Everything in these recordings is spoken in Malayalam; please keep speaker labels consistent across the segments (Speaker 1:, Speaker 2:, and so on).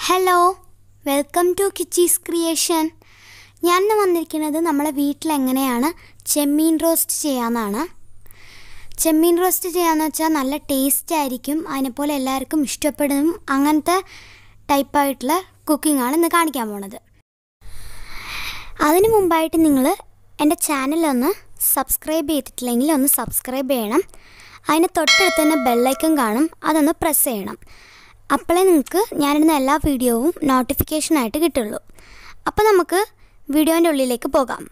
Speaker 1: hello welcome to Kitchie's creation ഞാൻ ഇന്ന് വന്നിരിക്കുന്നത് നമ്മളെ വീട്ടിൽ എങ്ങനെയാണ് ചെമ്മീൻ റോസ്റ്റ് ചെയ്യാമെന്നാണ് ചെമ്മീൻ റോസ്റ്റ് ചെയ്യാന്ന് വെച്ചാൽ നല്ല ടേസ്റ്റ് ആയിരിക്കും അതിനെപ്പോലെ എല്ലാവർക്കും ഇഷ്ടപ്പെടും അങ്ങനത്തെ ടൈപ്പായിട്ടുള്ള കുക്കിംഗ് ആണ് ഇന്ന് കാണിക്കാൻ പോണത് അതിനു മുമ്പായിട്ട് നിങ്ങൾ എൻ്റെ ചാനലൊന്ന് സബ്സ്ക്രൈബ് ചെയ്തിട്ടില്ലെങ്കിൽ ഒന്ന് സബ്സ്ക്രൈബ് ചെയ്യണം അതിന് തൊട്ടടുത്ത് തന്നെ ബെല്ലൈക്കൺ കാണും അതൊന്ന് പ്രസ് ചെയ്യണം അപ്പോഴേ നിങ്ങൾക്ക് ഞാനിടുന്ന എല്ലാ വീഡിയോവും നോട്ടിഫിക്കേഷനായിട്ട് കിട്ടുള്ളൂ അപ്പോൾ നമുക്ക് വീഡിയോൻ്റെ ഉള്ളിലേക്ക് പോകാം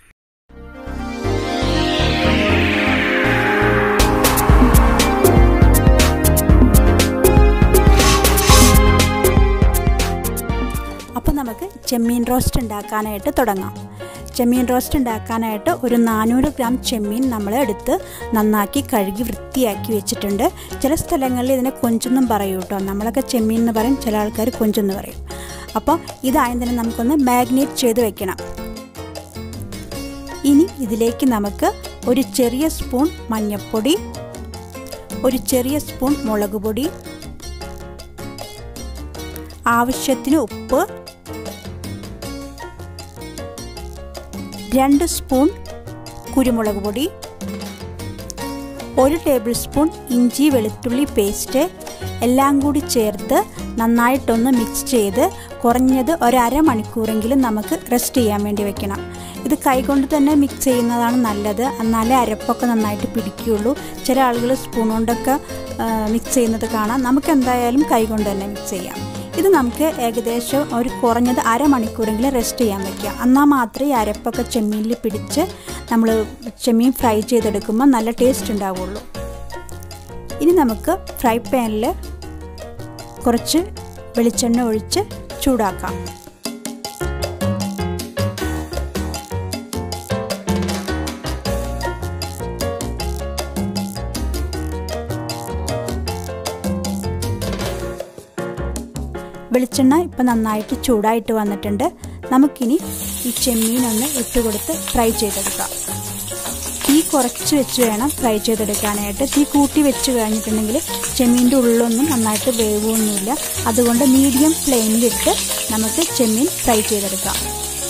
Speaker 2: അപ്പോൾ നമുക്ക് ചെമ്മീൻ റോസ്റ്റ് ഉണ്ടാക്കാനായിട്ട് തുടങ്ങാം ചെമ്മീൻ റോസ്റ്റ് ഉണ്ടാക്കാനായിട്ട് ഒരു നാനൂറ് ഗ്രാം ചെമ്മീൻ നമ്മൾ എടുത്ത് നന്നാക്കി കഴുകി വൃത്തിയാക്കി വെച്ചിട്ടുണ്ട് ചില സ്ഥലങ്ങളിൽ ഇതിനെ കൊഞ്ചെന്നും പറയും കേട്ടോ നമ്മളൊക്കെ ചെമ്മീൻ എന്ന് പറയും ചില ആൾക്കാർ കൊഞ്ചെന്ന് പറയും അപ്പോൾ ഇതായും തന്നെ നമുക്കൊന്ന് മാഗ്നേറ്റ് ചെയ്ത് വെക്കണം ഇനി ഇതിലേക്ക് നമുക്ക് ഒരു ചെറിയ സ്പൂൺ മഞ്ഞൾപ്പൊടി ഒരു ചെറിയ സ്പൂൺ മുളക് പൊടി ആവശ്യത്തിന് ഉപ്പ് രണ്ട് സ്പൂൺ കുരുമുളക് പൊടി ഒരു ടേബിൾ സ്പൂൺ ഇഞ്ചി വെളുത്തുള്ളി പേസ്റ്റ് എല്ലാം കൂടി ചേർത്ത് നന്നായിട്ടൊന്ന് മിക്സ് ചെയ്ത് കുറഞ്ഞത് ഒരു അരമണിക്കൂറെങ്കിലും നമുക്ക് റെസ്റ്റ് ചെയ്യാൻ വേണ്ടി വെക്കണം ഇത് കൈകൊണ്ട് തന്നെ മിക്സ് ചെയ്യുന്നതാണ് നല്ലത് എന്നാലേ അരപ്പൊക്കെ നന്നായിട്ട് പിടിക്കുകയുള്ളൂ ചില ആളുകൾ സ്പൂൺ കൊണ്ടൊക്കെ മിക്സ് ചെയ്യുന്നത് കാണാം നമുക്ക് എന്തായാലും കൈകൊണ്ട് തന്നെ മിക്സ് ചെയ്യാം ഇത് നമുക്ക് ഏകദേശം ഒരു കുറഞ്ഞത് അരമണിക്കൂറെങ്കിലും റെസ്റ്റ് ചെയ്യാൻ വയ്ക്കുക എന്നാൽ മാത്രമേ ഈ അരപ്പൊക്കെ ചെമ്മീനിൽ പിടിച്ച് നമ്മൾ ചെമ്മീൻ ഫ്രൈ ചെയ്തെടുക്കുമ്പോൾ നല്ല ടേസ്റ്റ് ഉണ്ടാവുള്ളൂ ഇനി നമുക്ക് ഫ്രൈ പാനിൽ കുറച്ച് വെളിച്ചെണ്ണ ഒഴിച്ച് ചൂടാക്കാം വെളിച്ചെണ്ണ ഇപ്പം നന്നായിട്ട് ചൂടായിട്ട് വന്നിട്ടുണ്ട് നമുക്കിനി ഈ ചെമ്മീനൊന്ന് ഇട്ട് കൊടുത്ത് ഫ്രൈ ചെയ്തെടുക്കാം തീ കുറച്ച് വെച്ച് വേണം ഫ്രൈ ചെയ്തെടുക്കാനായിട്ട് തീ കൂട്ടി വെച്ച് കഴിഞ്ഞിട്ടുണ്ടെങ്കിൽ ചെമ്മീൻ്റെ ഉള്ളൊന്നും നന്നായിട്ട് വേവൊന്നുമില്ല അതുകൊണ്ട് മീഡിയം ഫ്ലെയിമിലിട്ട് നമുക്ക് ചെമ്മീൻ ഫ്രൈ ചെയ്തെടുക്കാം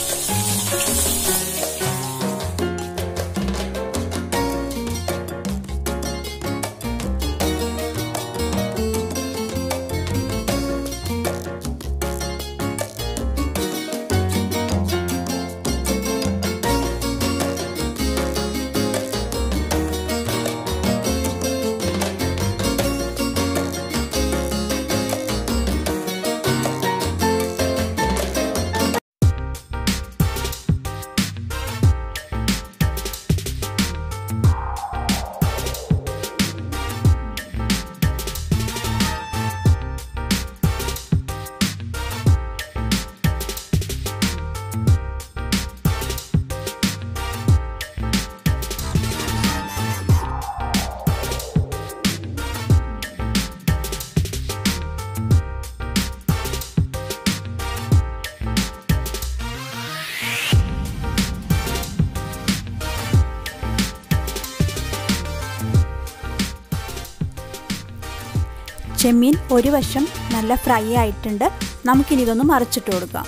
Speaker 2: ചെമ്മീൻ ഒരു വശം നല്ല ഫ്രൈ ആയിട്ടുണ്ട് നമുക്കിനി ഇതൊന്ന് മറിച്ചിട്ട് കൊടുക്കാം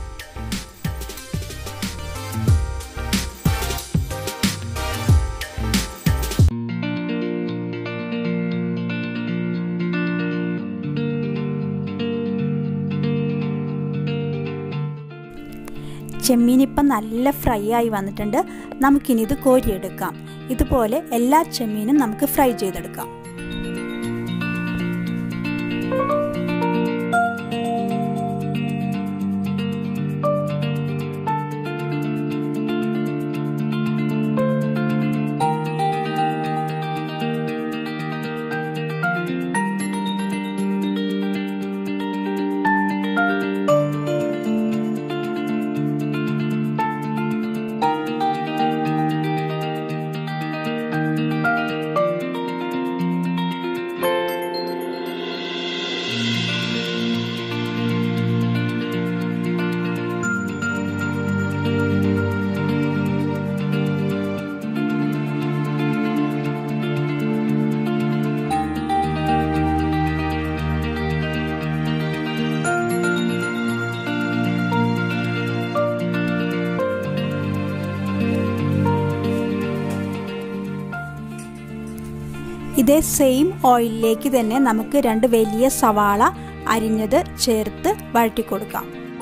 Speaker 2: ചെമ്മീൻ ഇപ്പം നല്ല ഫ്രൈ ആയി വന്നിട്ടുണ്ട് നമുക്കിനി ഇത് കോരിയെടുക്കാം ഇതുപോലെ എല്ലാ ചെമ്മീനും നമുക്ക് ഫ്രൈ ചെയ്തെടുക്കാം ഇതേ സെയിം ഓയിലിലേക്ക് തന്നെ നമുക്ക് രണ്ട് വലിയ സവാള അരിഞ്ഞത് ചേർത്ത് വഴറ്റി കൊടുക്കാം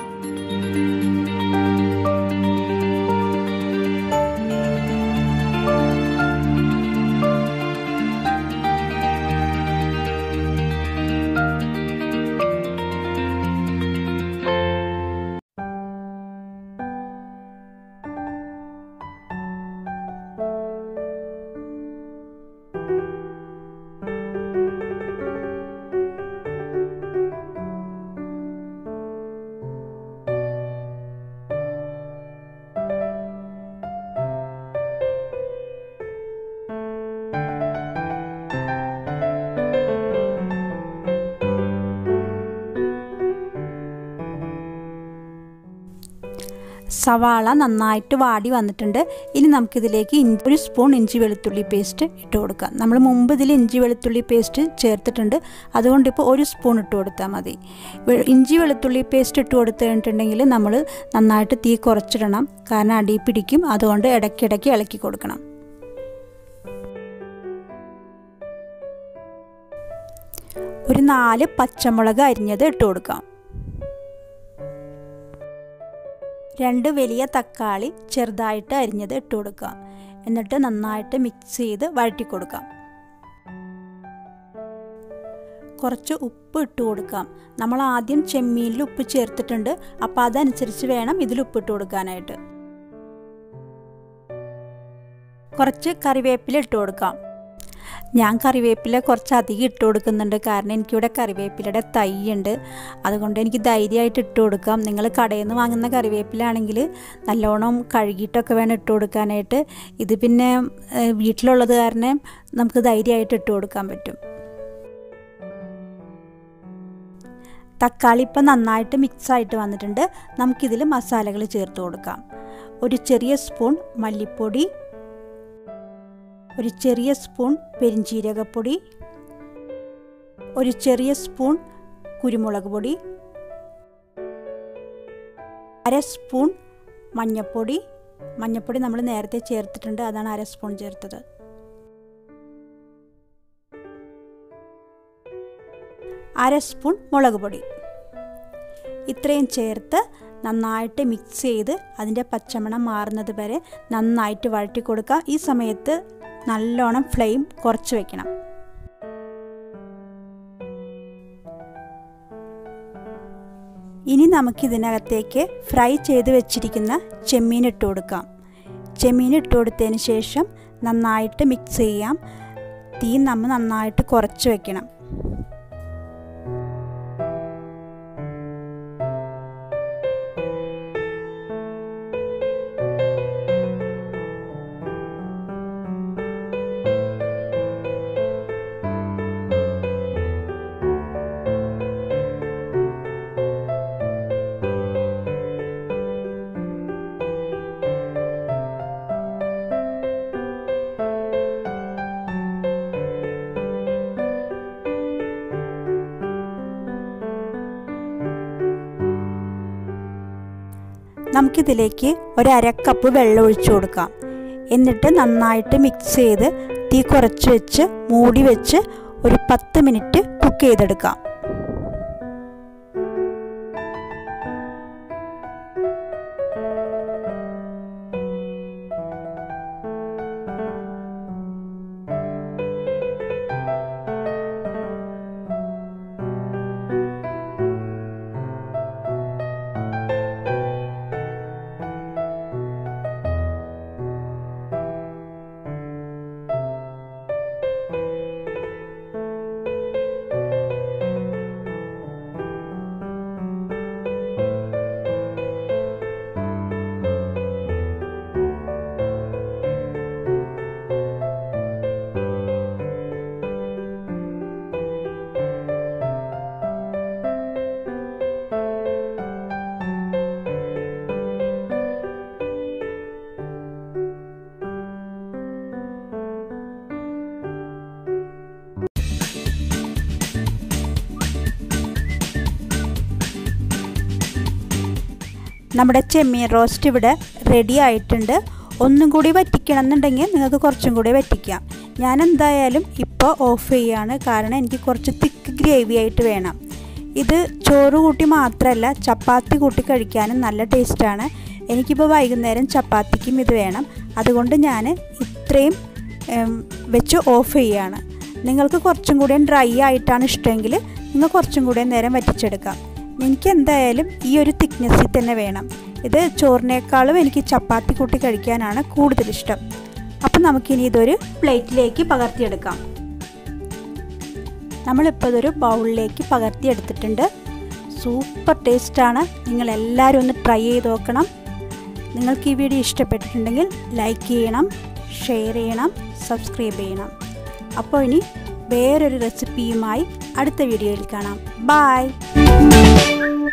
Speaker 2: സവാള നന്നായിട്ട് വാടി വന്നിട്ടുണ്ട് ഇനി നമുക്കിതിലേക്ക് ഇഞ്ചി ഒരു സ്പൂൺ ഇഞ്ചി വെളുത്തുള്ളി പേസ്റ്റ് ഇട്ട് കൊടുക്കാം നമ്മൾ മുമ്പ് ഇതിൽ ഇഞ്ചി വെളുത്തുള്ളി പേസ്റ്റ് ചേർത്തിട്ടുണ്ട് അതുകൊണ്ട് ഇപ്പോൾ ഒരു സ്പൂൺ ഇട്ട് കൊടുത്താൽ മതി ഇഞ്ചി വെളുത്തുള്ളി പേസ്റ്റ് ഇട്ട് കൊടുത്തു കഴിഞ്ഞിട്ടുണ്ടെങ്കിൽ നമ്മൾ നന്നായിട്ട് തീ കുറച്ചിടണം കാരണം അടി പിടിക്കും അതുകൊണ്ട് ഇടയ്ക്കിടയ്ക്ക് ഇളക്കി കൊടുക്കണം ഒരു നാല് പച്ചമുളക് അരിഞ്ഞത് ഇട്ട് കൊടുക്കാം രണ്ട് വലിയ തക്കാളി ചെറുതായിട്ട് അരിഞ്ഞത് ഇട്ട് കൊടുക്കാം എന്നിട്ട് നന്നായിട്ട് മിക്സ് ചെയ്ത് വഴറ്റി കൊടുക്കാം കുറച്ച് ഉപ്പ് ഇട്ട് കൊടുക്കാം നമ്മൾ ആദ്യം ചെമ്മീനിൽ ഉപ്പ് ചേർത്തിട്ടുണ്ട് അപ്പോൾ അതനുസരിച്ച് വേണം ഇതിൽ ഉപ്പ് ഇട്ട് കൊടുക്കാനായിട്ട് കുറച്ച് കറിവേപ്പില ഇട്ട് കൊടുക്കാം ഞാൻ കറിവേപ്പില കുറച്ച് അധികം ഇട്ട് കൊടുക്കുന്നുണ്ട് കാരണം എനിക്കിവിടെ കറിവേപ്പിലയുടെ തൈ ഉണ്ട് അതുകൊണ്ട് എനിക്ക് ധൈര്യമായിട്ട് ഇട്ട് കൊടുക്കാം നിങ്ങൾ കടയിൽ നിന്ന് വാങ്ങുന്ന കറിവേപ്പില ആണെങ്കിൽ നല്ലോണം കഴുകിയിട്ടൊക്കെ വേണം ഇട്ട് കൊടുക്കാനായിട്ട് ഇത് പിന്നെ വീട്ടിലുള്ളത് കാരണം നമുക്ക് ധൈര്യമായിട്ട് ഇട്ട് കൊടുക്കാൻ പറ്റും തക്കാളി ഇപ്പം നന്നായിട്ട് മിക്സായിട്ട് വന്നിട്ടുണ്ട് നമുക്കിതിൽ മസാലകൾ ചേർത്ത് കൊടുക്കാം ഒരു ചെറിയ സ്പൂൺ മല്ലിപ്പൊടി ഒരു ചെറിയ സ്പൂൺ പെരിഞ്ചീരകപ്പൊടി ഒരു ചെറിയ സ്പൂൺ കുരുമുളക് പൊടി അര സ്പൂൺ മഞ്ഞൾപ്പൊടി മഞ്ഞൾപ്പൊടി നമ്മൾ നേരത്തെ ചേർത്തിട്ടുണ്ട് അതാണ് അര സ്പൂൺ ചേർത്തത് അര സ്പൂൺ മുളക് പൊടി ഇത്രയും ചേർത്ത് നന്നായിട്ട് മിക്സ് ചെയ്ത് അതിൻ്റെ പച്ചമണം മാറുന്നത് വരെ നന്നായിട്ട് വഴറ്റി കൊടുക്കുക ഈ സമയത്ത് നല്ലോണം ഫ്ലെയിം കുറച്ച് വെക്കണം ഇനി നമുക്കിതിനകത്തേക്ക് ഫ്രൈ ചെയ്ത് വെച്ചിരിക്കുന്ന ചെമ്മീൻ ഇട്ട് കൊടുക്കാം ചെമ്മീൻ ഇട്ട് കൊടുത്തതിന് ശേഷം നന്നായിട്ട് മിക്സ് ചെയ്യാം തീ നമ്മൾ നന്നായിട്ട് കുറച്ച് വെക്കണം നമുക്കിതിലേക്ക് ഒരു അര കപ്പ് വെള്ളം ഒഴിച്ചു കൊടുക്കാം എന്നിട്ട് നന്നായിട്ട് മിക്സ് ചെയ്ത് തീ കുറച്ച് വെച്ച് മൂടി വെച്ച് ഒരു പത്ത് മിനിറ്റ് കുക്ക് ചെയ്തെടുക്കാം നമ്മുടെ ചെമ്മീൻ റോസ്റ്റ് ഇവിടെ റെഡി ആയിട്ടുണ്ട് ഒന്നും കൂടി വറ്റിക്കണം എന്നുണ്ടെങ്കിൽ നിങ്ങൾക്ക് കുറച്ചും കൂടി വറ്റിക്കാം ഞാൻ എന്തായാലും ഇപ്പോൾ ഓഫ് ചെയ്യാണ് കാരണം എനിക്ക് കുറച്ച് തിക്ക് ഗ്രേവി ആയിട്ട് വേണം ഇത് ചോറ് കൂട്ടി മാത്രമല്ല ചപ്പാത്തി കൂട്ടി കഴിക്കാനും നല്ല ടേസ്റ്റാണ് എനിക്കിപ്പോൾ വൈകുന്നേരം ചപ്പാത്തിക്കും ഇത് വേണം അതുകൊണ്ട് ഞാൻ ഇത്രയും വെച്ച് ഓഫ് ചെയ്യാണ് നിങ്ങൾക്ക് കുറച്ചും കൂടെ ഡ്രൈ ആയിട്ടാണ് ഇഷ്ടമെങ്കിൽ നിങ്ങൾ കുറച്ചും കൂടെ നേരം വറ്റിച്ചെടുക്കാം എനിക്ക് എന്തായാലും ഈ ഒരു തിക്നെസ്സിൽ തന്നെ വേണം ഇത് ചോറിനേക്കാളും എനിക്ക് ചപ്പാത്തി കൂട്ടി കഴിക്കാനാണ് കൂടുതൽ ഇഷ്ടം അപ്പം നമുക്കിനി ഇതൊരു പ്ലേറ്റിലേക്ക് പകർത്തിയെടുക്കാം നമ്മളിപ്പോൾ ഇതൊരു ബൗളിലേക്ക് പകർത്തിയെടുത്തിട്ടുണ്ട് സൂപ്പർ ടേസ്റ്റാണ് നിങ്ങൾ എല്ലാവരും ഒന്ന് ട്രൈ ചെയ്ത് നോക്കണം നിങ്ങൾക്ക് ഈ വീഡിയോ ഇഷ്ടപ്പെട്ടിട്ടുണ്ടെങ്കിൽ ലൈക്ക് ചെയ്യണം ഷെയർ ചെയ്യണം സബ്സ്ക്രൈബ് ചെയ്യണം അപ്പോൾ ഇനി വേറൊരു റെസിപ്പിയുമായി അടുത്ത വീഡിയോയിൽ കാണാം ബായ്